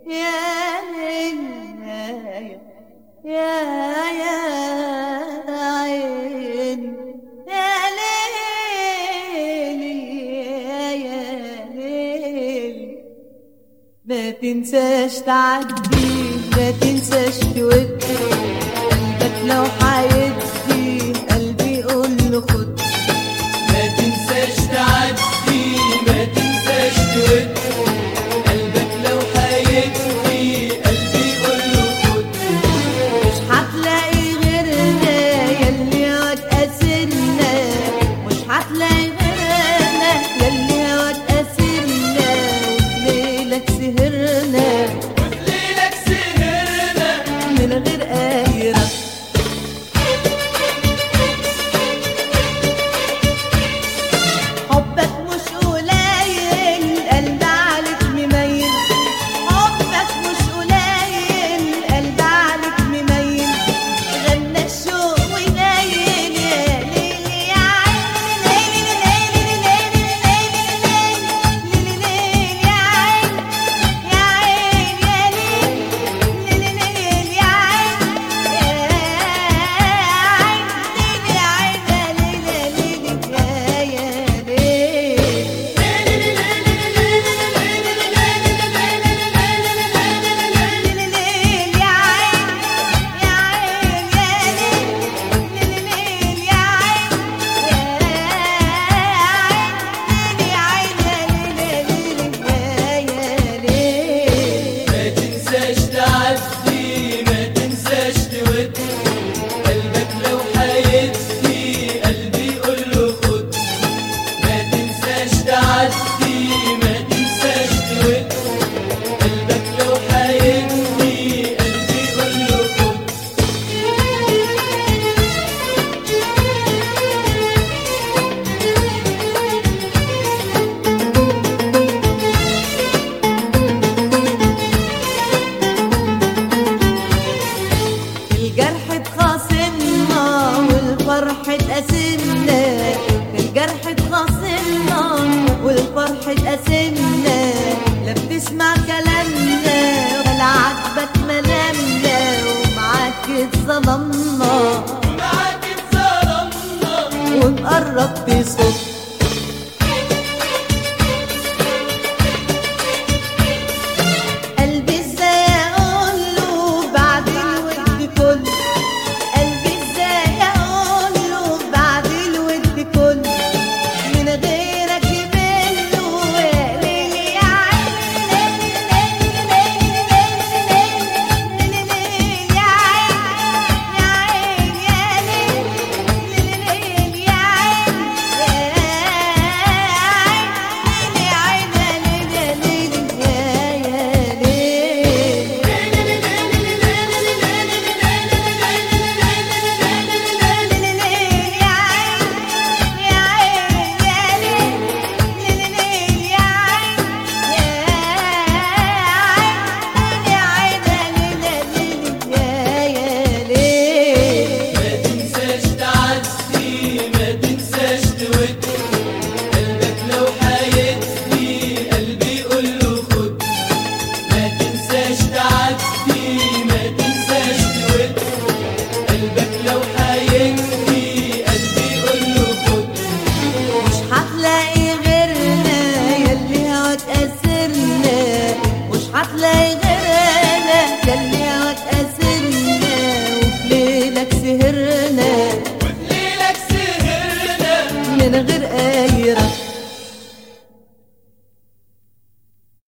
يا ليل يا يا عين يا ليل يا يا ليل ما تنساش تعدي ما تنساش تود قلبك لو حيدي قلبي يقول له خد ما تنساش تعدي ما تنساش تود قلبك لو هيدفي قلبي يقول له خد مش هتلاقي غيرنا يلي هتأثرنا مش هتلاقي غيرنا يلي هتأثرنا وليلك سهرنا وفي ليلك سهرنا من غير قايرة حبك مش قليل قلب عليك مميل حبك مش قليل قلب عليك مميل غنى الشوق ونايل يا ليل يا عين ليل ليل ليل ليل ليل يا عين يا عين يا ليل ليل ليل يا عين يا عين ليل يا عين يا ليل ليل يا يا ليل ليل يا عين يا عين يا ليل ليل يا عين يا عين ليل يا عين يا ليل يا ليل ما تنساش تعدي ما تنساش تود قلبك لو هيدفي قلبي يقول له خد ما تنساش تعدي ما تنساش تود قلبك لو هيدفي قلبي يقول له خد الجرح اتخاصمنا والفرح اتقسمنا الجرح اتخاصمنا والفرح اتقسمنا لا بتسمع كلامنا ولا عاجبك منامنا ومعاك اتظلمنا معاك اتظلمنا ونقرب بصوت قلبي ازاي اقول له بعد الود كله قلبي ازاي اقول له بعد الود كله من غيرك يمله يا ليل يا عين ليل ليل ليل ليل ليل يا عين يا عين يا ليل ليل يا عين يا عين يا ليل يا ليل يا ليل ما تنساش تعدي ما تنساش تود قلبك لو هيدفي قلبي يقول له خد ما تنساش تعدي ما تنساش تود قلبك لو هيدفي قلبي يقول له خد مش هتلاقي غيرنا يلي هتأثرنا مش هتلاقي غيرنا يلي هتأثرنا وفي ليلك سهرنا وفي ليلك سهرنا من غير قايرة